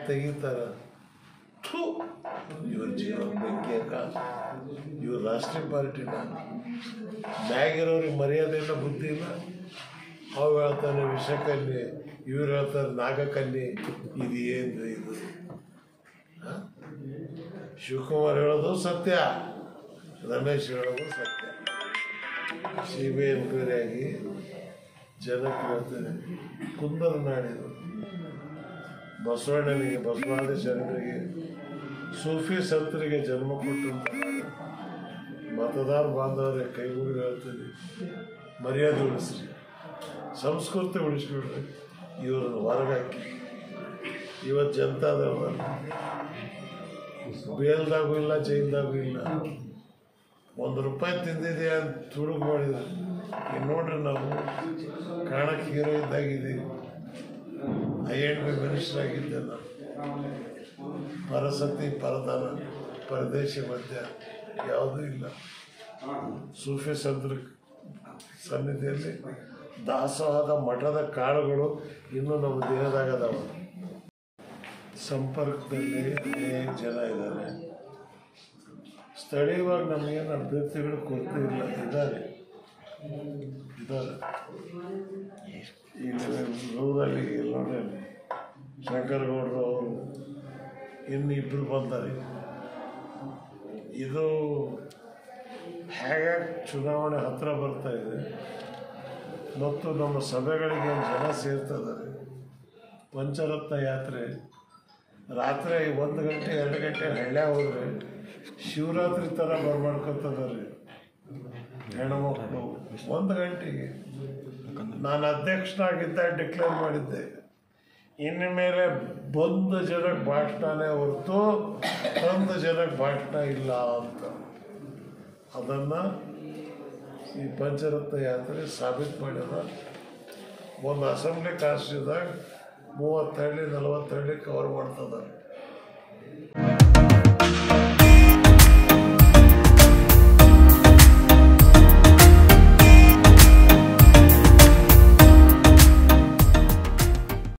ತೆಗಿತಾರ ಥು, ಇವ್ರ ಜೀವನ ಬೆಂಕಿ ಅಕ್ಕ ಇವ್ರ ರಾಷ್ಟ್ರೀಯ ಪಾರ್ಟಿನ ಮ್ಯಾಗಿರೋರಿಗೆ ಮರ್ಯಾದೆಯಿಂದ ಬುದ್ಧಿ ಇಲ್ಲ ಅವು ಹೇಳ್ತಾನೆ ವಿಷಕನ್ಯೆ ಇವ್ರು ಹೇಳ್ತಾರೆ ನಾಗಕನ್ಯೆ ಇದು ಏನು ಇದು ಹ? ಶಿವಕುಮಾರ್ ಹೇಳೋದು ಸತ್ಯ ರಮೇಶ್ ಹೇಳೋದು ಸತ್ಯ ಸಿ ಬಿ ಐ ಎನ್ಕ್ವೈರಿ ಆಗಿ ಜನಕ್ಕೆ ಹೇಳ್ತೇನೆ ಕುಂದರ ನಾಡಿದು ಬಸವಣ್ಣನಿಗೆ ಬಸವಾದಿ ಶರಣರಿಗೆ ಸೂಫಿ ಸಂತರಿಗೆ ಜನ್ಮ ಕೊಟ್ಟಂತ ಮತದಾರ ಬಾಂಧವರೇ ಕೈ ಮುಗಿದು ಹೇಳ್ತೀನಿ ಮರ್ಯಾದೆ ಉಳಿಸ್ರಿ ಸಂಸ್ಕೃತಿ ಉಳಿಸ್ಬಿಡ್ರಿ ಇವ್ರನ್ನ ಹೊರಗಾಕಿ ಇವತ್ತು ಜನತಾದವ್ರ ಬೇಲ್ದಾಗೂ ಇಲ್ಲ ಜೈಲ್ದಾಗೂ ಇಲ್ಲ ಒಂದು ರೂಪಾಯಿ ತಿಂದಿದೆ ಅಂತ ತುಡುಗು ಮಾಡಿದ್ರು ಈಗ ನೋಡ್ರಿ ನಾವು ಕಾಣಕ್ಕೆ ಹೀರೋ ಇದ್ದಾಗಿದ್ದೀವಿ ಐ ಎನ್ ಬಿ ಮಿನಿಸ್ಟರ್ ಆಗಿದ್ದೆ ನಾನು ಪರಸತಿ ಪರದಾನ ಪರದೇಶಿ ಮಧ್ಯ ಯಾವುದೂ ಇಲ್ಲ ಸೂಫಿ ಸಂತರ ಸನ್ನಿಧಿಯಲ್ಲಿ ದಾಸೋಹದ ಮಠದ ಕಾಳುಗಳು ಇನ್ನೂ ನಮ್ಮ ದೇಹದಾಗ ಅದಾವ ಸಂಪರ್ಕದಲ್ಲಿ ಅನೇಕ ಜನ ಇದ್ದಾರೆ ಸ್ಥಳೀಯವಾಗಿ ನಮಗೇನು ಅಭ್ಯರ್ಥಿಗಳು ಕೊರತೆ ಇಲ್ಲ ಇದ್ದಾರೆ ಇದ್ದಾರೆ ಈಗ ರೂರಲ್ಲಿ ನೋಡಿ ಶಂಕರಗೌಡರು ಅವರು ಇನ್ನು ಇಬ್ಬರು ಬಂದ್ದಾರೆ ಇದು ಹೇಗೆ ಚುನಾವಣೆ ಹತ್ತಿರ ಬರ್ತಾ ಇದೆ ಮತ್ತು ನಮ್ಮ ಸಭೆಗಳಿಗೆ ಏನ್ ಜನ ಸೇರ್ತಿದ್ದಾರೆ ಪಂಚರತ್ನ ಯಾತ್ರೆ ರಾತ್ರಿ ಒಂದು ಗಂಟೆ ಎರಡು ಗಂಟೆ ಹಳ್ಳ್ಯಾಗ ಹೋದ್ರೆ ಶಿವರಾತ್ರಿ ಥರ ಬರ್ಮಾಡ್ಕೊತದಾರೆ ಹೆಣ್ಮಕ್ಳು ಒಂದು ಗಂಟೆಗೆ ನಾನು ಅಧ್ಯಕ್ಷನಾಗಿದ್ದ ಡಿಕ್ಲೇರ್ ಮಾಡಿದ್ದೆ ಇನ್ನು ಮೇಲೆ ಬಂದ ಜನಕ್ಕೆ ಭಾಷಣನೇ ಹೊರತು ತಂದ ಜನಕ್ಕೆ ಭಾಷಣ ಇಲ್ಲ ಅಂತ ಅದನ್ನು ಈ ಪಂಚರತ್ನ ಯಾತ್ರೆ ಸಾಬೀತು ಮಾಡ್ಯದ ಒಂದು ಅಸೆಂಬ್ಲಿ ಕಾಸ್ಟಿದಾಗ ಮೂವತ್ತು ಹಳ್ಳಿ ನಲವತ್ತು ಹಳ್ಳಿ ಕವರ್ ಮಾಡ್ತದ